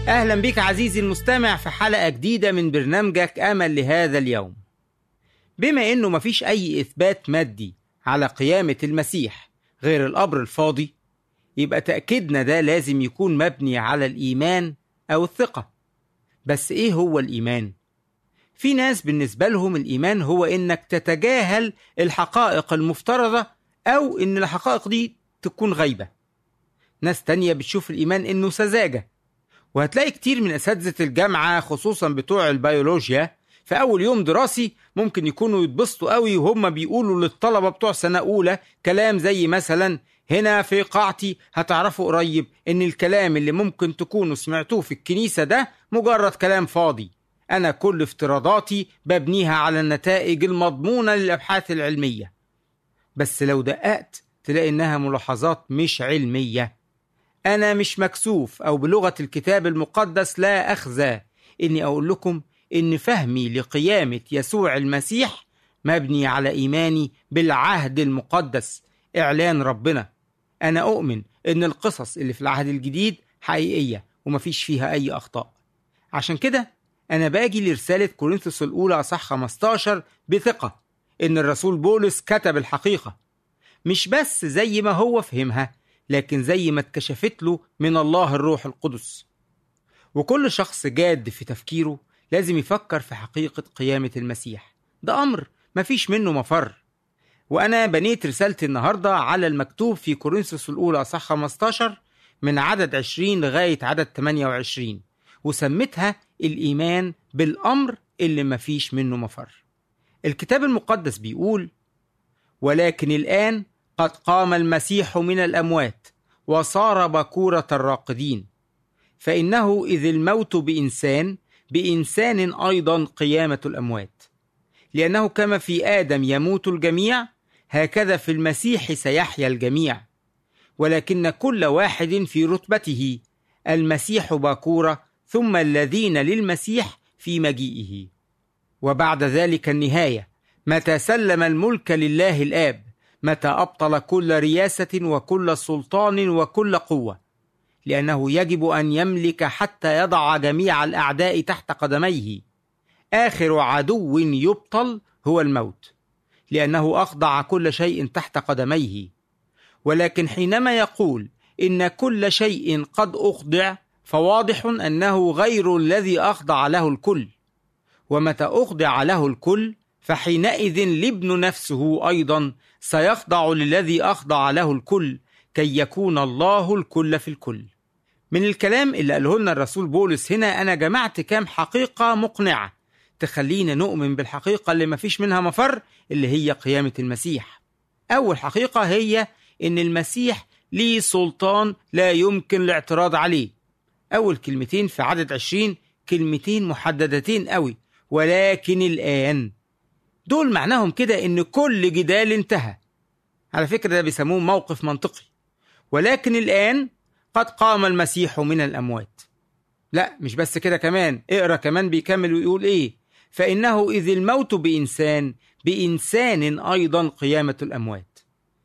أهلا بك عزيزي المستمع في حلقة جديدة من برنامجك أمل لهذا اليوم بما إنه مفيش أي إثبات مادي على قيامة المسيح غير القبر الفاضي يبقى تأكيدنا ده لازم يكون مبني على الإيمان أو الثقة بس إيه هو الإيمان؟ في ناس بالنسبة لهم الإيمان هو إنك تتجاهل الحقائق المفترضة أو إن الحقائق دي تكون غيبة ناس تانية بتشوف الإيمان إنه سذاجة وهتلاقي كتير من أساتذة الجامعة خصوصا بتوع البيولوجيا في أول يوم دراسي ممكن يكونوا يتبسطوا قوي وهم بيقولوا للطلبة بتوع سنة أولى كلام زي مثلا هنا في قاعتي هتعرفوا قريب إن الكلام اللي ممكن تكونوا سمعتوه في الكنيسة ده مجرد كلام فاضي أنا كل افتراضاتي ببنيها على النتائج المضمونة للأبحاث العلمية بس لو دققت تلاقي إنها ملاحظات مش علمية أنا مش مكسوف أو بلغة الكتاب المقدس لا أخزى إني أقول لكم إن فهمي لقيامة يسوع المسيح مبني على إيماني بالعهد المقدس إعلان ربنا أنا أؤمن إن القصص اللي في العهد الجديد حقيقية ومفيش فيها أي أخطاء عشان كده أنا باجي لرسالة كورنثوس الأولى أصح 15 بثقة إن الرسول بولس كتب الحقيقة مش بس زي ما هو فهمها لكن زي ما اتكشفت له من الله الروح القدس وكل شخص جاد في تفكيره لازم يفكر في حقيقة قيامة المسيح ده أمر مفيش منه مفر وأنا بنيت رسالتي النهاردة على المكتوب في كورنثوس الأولى أصح 15 من عدد 20 لغاية عدد 28 وسميتها الإيمان بالأمر اللي مفيش منه مفر الكتاب المقدس بيقول ولكن الآن قد قام المسيح من الأموات وصار بكورة الراقدين فإنه إذ الموت بإنسان بإنسان أيضا قيامة الأموات لأنه كما في آدم يموت الجميع هكذا في المسيح سيحيا الجميع ولكن كل واحد في رتبته المسيح باكورة ثم الذين للمسيح في مجيئه وبعد ذلك النهاية متى سلم الملك لله الآب متى أبطل كل رياسة وكل سلطان وكل قوة لأنه يجب أن يملك حتى يضع جميع الأعداء تحت قدميه آخر عدو يبطل هو الموت لأنه أخضع كل شيء تحت قدميه ولكن حينما يقول إن كل شيء قد أخضع فواضح أنه غير الذي أخضع له الكل ومتى أخضع له الكل فحينئذ الابن نفسه أيضا سيخضع للذي أخضع له الكل كي يكون الله الكل في الكل من الكلام اللي قاله لنا الرسول بولس هنا أنا جمعت كام حقيقة مقنعة تخلينا نؤمن بالحقيقة اللي مفيش منها مفر اللي هي قيامة المسيح أول حقيقة هي إن المسيح ليه سلطان لا يمكن الاعتراض عليه أول كلمتين في عدد عشرين كلمتين محددتين قوي ولكن الآن دول معناهم كده إن كل جدال انتهى على فكرة ده بيسموه موقف منطقي ولكن الآن قد قام المسيح من الأموات لا مش بس كده كمان اقرا كمان بيكمل ويقول ايه فإنه إذ الموت بإنسان بإنسان أيضا قيامة الأموات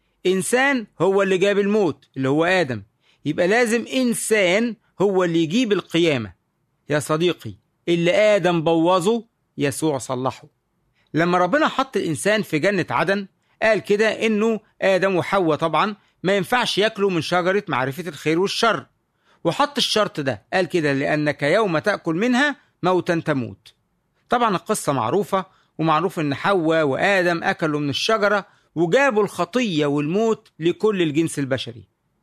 إنسان هو اللي جاب الموت اللي هو آدم يبقى لازم إنسان هو اللي يجيب القيامة يا صديقي اللي آدم بوظه يسوع صلحه لما ربنا حط الإنسان في جنة عدن قال كده إنه آدم وحواء طبعا ما ينفعش ياكلوا من شجرة معرفة الخير والشر وحط الشرط ده قال كده لأنك يوم تأكل منها موتا تموت طبعا القصة معروفة ومعروف إن حواء وآدم أكلوا من الشجرة وجابوا الخطية والموت لكل الجنس البشري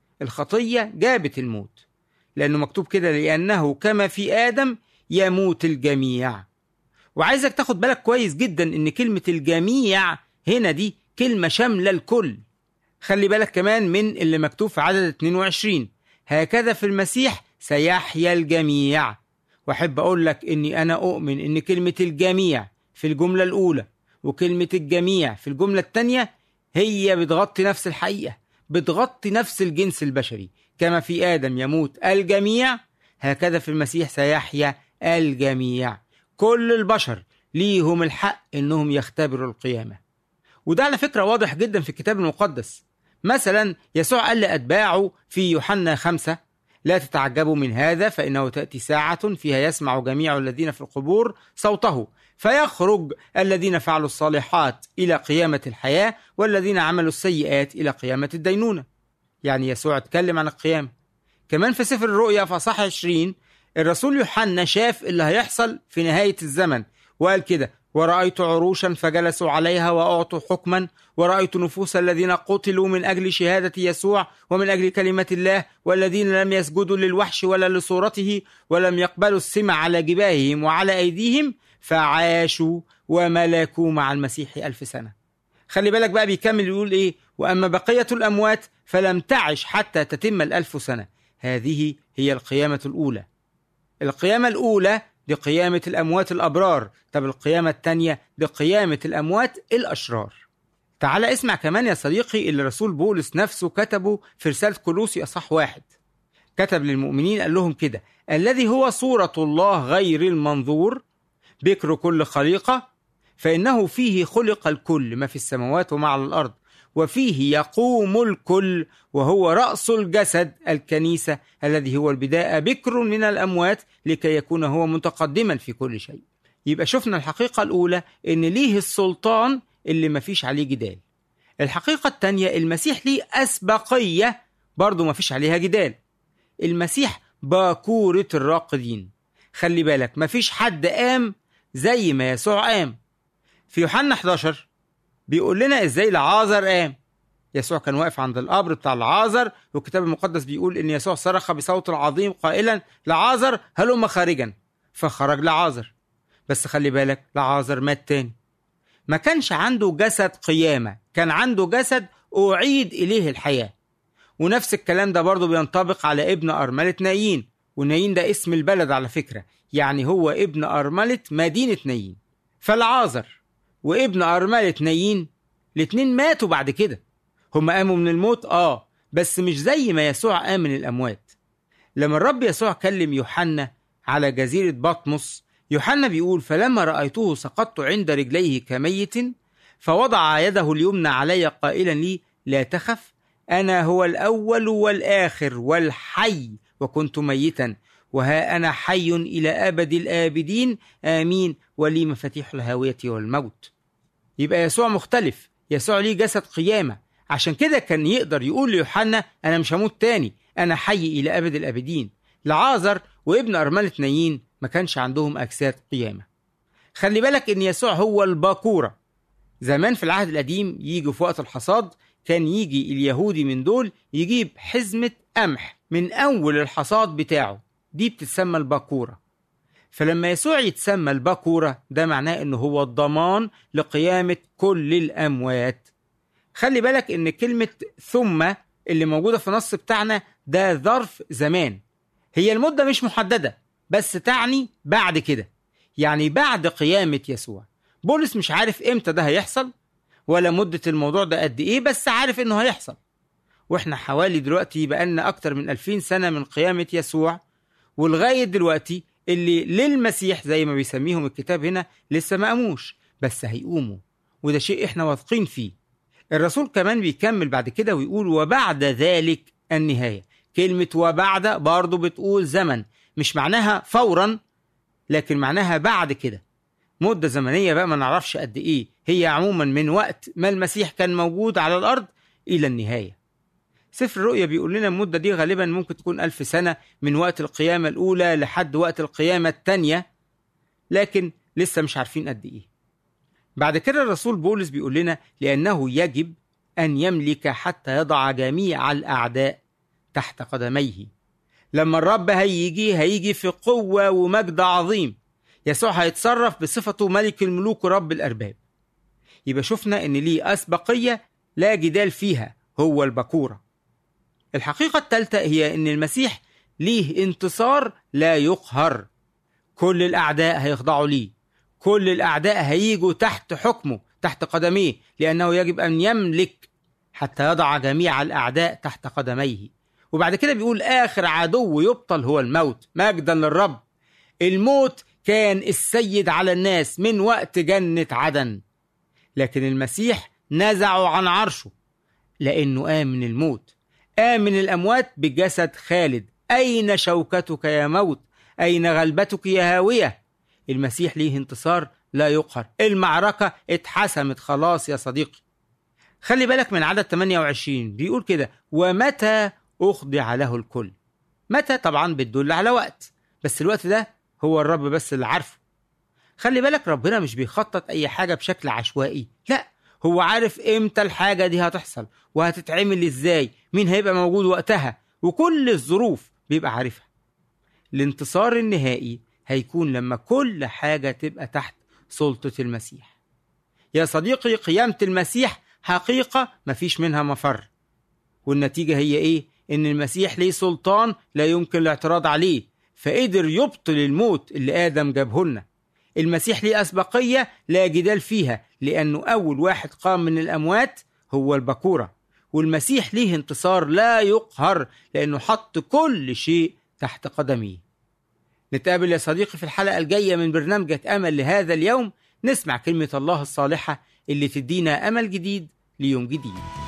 الخطية جابت الموت لأنه مكتوب كده لأنه كما في آدم يموت الجميع وعايزك تاخد بالك كويس جدا إن كلمة الجميع هنا دي كلمة شاملة الكل خلي بالك كمان من اللي مكتوب في عدد 22 هكذا في المسيح سيحيا الجميع واحب اقول لك اني انا اؤمن ان كلمه الجميع في الجمله الاولى وكلمه الجميع في الجمله الثانيه هي بتغطي نفس الحقيقه بتغطي نفس الجنس البشري كما في ادم يموت الجميع هكذا في المسيح سيحيا الجميع كل البشر ليهم الحق انهم يختبروا القيامه وده على فكره واضح جدا في الكتاب المقدس مثلا يسوع قال لاتباعه في يوحنا خمسة لا تتعجبوا من هذا فإنه تأتي ساعة فيها يسمع جميع الذين في القبور صوته فيخرج الذين فعلوا الصالحات إلى قيامة الحياة والذين عملوا السيئات إلى قيامة الدينونة يعني يسوع اتكلم عن القيامة كمان في سفر الرؤيا في أصحاح 20 الرسول يوحنا شاف اللي هيحصل في نهاية الزمن وقال كده ورأيت عروشا فجلسوا عليها وأعطوا حكما ورأيت نفوس الذين قتلوا من أجل شهادة يسوع ومن أجل كلمة الله والذين لم يسجدوا للوحش ولا لصورته ولم يقبلوا السمع على جباههم وعلى أيديهم فعاشوا وملكوا مع المسيح ألف سنة خلي بالك بقى بيكمل يقول إيه وأما بقية الأموات فلم تعش حتى تتم الألف سنة هذه هي القيامة الأولى القيامة الأولى لقيامة الأموات الأبرار طب القيامة الثانية لقيامة الأموات الأشرار تعال اسمع كمان يا صديقي اللي رسول بولس نفسه كتبه في رسالة كولوسي أصح واحد كتب للمؤمنين قال لهم كده الذي هو صورة الله غير المنظور بكر كل خليقة فإنه فيه خلق الكل ما في السماوات وما على الأرض وفيه يقوم الكل وهو رأس الجسد الكنيسة الذي هو البداية بكر من الأموات لكي يكون هو متقدما في كل شيء يبقى شفنا الحقيقة الأولى إن ليه السلطان اللي مفيش عليه جدال الحقيقة الثانية المسيح ليه أسبقية برضه مفيش عليها جدال المسيح باكورة الراقدين خلي بالك مفيش حد قام زي ما يسوع قام في يوحنا 11 بيقول لنا ازاي لعازر قام يسوع كان واقف عند القبر بتاع العازر والكتاب المقدس بيقول ان يسوع صرخ بصوت عظيم قائلا لعازر هلم خارجا فخرج لعازر بس خلي بالك لعازر مات تاني ما كانش عنده جسد قيامة كان عنده جسد أعيد إليه الحياة ونفس الكلام ده برضه بينطبق على ابن أرملة نايين ونايين ده اسم البلد على فكرة يعني هو ابن أرملة مدينة نايين فالعازر وابن أرملة نايين الاتنين ماتوا بعد كده هم قاموا من الموت آه بس مش زي ما يسوع قام من الأموات لما الرب يسوع كلم يوحنا على جزيرة بطمس يوحنا بيقول فلما رأيته سقطت عند رجليه كميت فوضع يده اليمنى علي قائلا لي لا تخف أنا هو الأول والآخر والحي وكنت ميتا وها أنا حي إلى أبد الآبدين آمين ولي مفاتيح الهاوية والموت يبقى يسوع مختلف يسوع ليه جسد قيامة عشان كده كان يقدر يقول ليوحنا أنا مش هموت تاني أنا حي إلى أبد الآبدين لعازر وابن أرملة نايين ما كانش عندهم أجساد قيامة خلي بالك إن يسوع هو الباكورة زمان في العهد القديم يجي في وقت الحصاد كان يجي اليهودي من دول يجيب حزمة قمح من أول الحصاد بتاعه دي بتتسمى الباكورة فلما يسوع يتسمى الباكورة ده معناه إنه هو الضمان لقيامة كل الأموات خلي بالك إن كلمة ثم اللي موجودة في النص بتاعنا ده ظرف زمان هي المدة مش محددة بس تعني بعد كده يعني بعد قيامة يسوع بولس مش عارف امتى ده هيحصل ولا مدة الموضوع ده قد ايه بس عارف انه هيحصل واحنا حوالي دلوقتي بقالنا اكتر من ألفين سنة من قيامة يسوع ولغاية دلوقتي اللي للمسيح زي ما بيسميهم الكتاب هنا لسه ما قاموش بس هيقوموا وده شيء احنا واثقين فيه الرسول كمان بيكمل بعد كده ويقول وبعد ذلك النهاية كلمة وبعد برضه بتقول زمن مش معناها فورا لكن معناها بعد كده مدة زمنية بقى ما نعرفش قد إيه هي عموما من وقت ما المسيح كان موجود على الأرض إلى النهاية سفر الرؤيا بيقول لنا المدة دي غالبا ممكن تكون ألف سنة من وقت القيامة الأولى لحد وقت القيامة الثانية لكن لسه مش عارفين قد إيه بعد كده الرسول بولس بيقول لنا لأنه يجب أن يملك حتى يضع جميع الأعداء تحت قدميه لما الرب هيجي هيجي في قوة ومجد عظيم يسوع هيتصرف بصفته ملك الملوك ورب الأرباب يبقى شفنا إن ليه أسبقية لا جدال فيها هو البكورة الحقيقة الثالثة هي إن المسيح ليه انتصار لا يقهر كل الأعداء هيخضعوا ليه كل الأعداء هيجوا تحت حكمه تحت قدميه لأنه يجب أن يملك حتى يضع جميع الأعداء تحت قدميه وبعد كده بيقول آخر عدو يبطل هو الموت مجدا للرب الموت كان السيد على الناس من وقت جنة عدن لكن المسيح نزعه عن عرشه لأنه قام من الموت قام من الأموات بجسد خالد أين شوكتك يا موت أين غلبتك يا هاوية المسيح ليه انتصار لا يقهر المعركة اتحسمت خلاص يا صديقي خلي بالك من عدد 28 بيقول كده ومتى أخضع له الكل متى طبعا بتدل على وقت بس الوقت ده هو الرب بس اللي عارفه خلي بالك ربنا مش بيخطط أي حاجة بشكل عشوائي لا هو عارف امتى الحاجة دي هتحصل وهتتعمل ازاي مين هيبقى موجود وقتها وكل الظروف بيبقى عارفها الانتصار النهائي هيكون لما كل حاجة تبقى تحت سلطة المسيح يا صديقي قيامة المسيح حقيقة مفيش منها مفر والنتيجة هي ايه؟ ان المسيح ليه سلطان لا يمكن الاعتراض عليه فقدر يبطل الموت اللي آدم جابه لنا المسيح ليه أسبقية لا جدال فيها لأنه أول واحد قام من الأموات هو البكورة والمسيح ليه انتصار لا يقهر لأنه حط كل شيء تحت قدميه نتقابل يا صديقي في الحلقة الجاية من برنامجك أمل لهذا اليوم نسمع كلمة الله الصالحة اللي تدينا أمل جديد ليوم جديد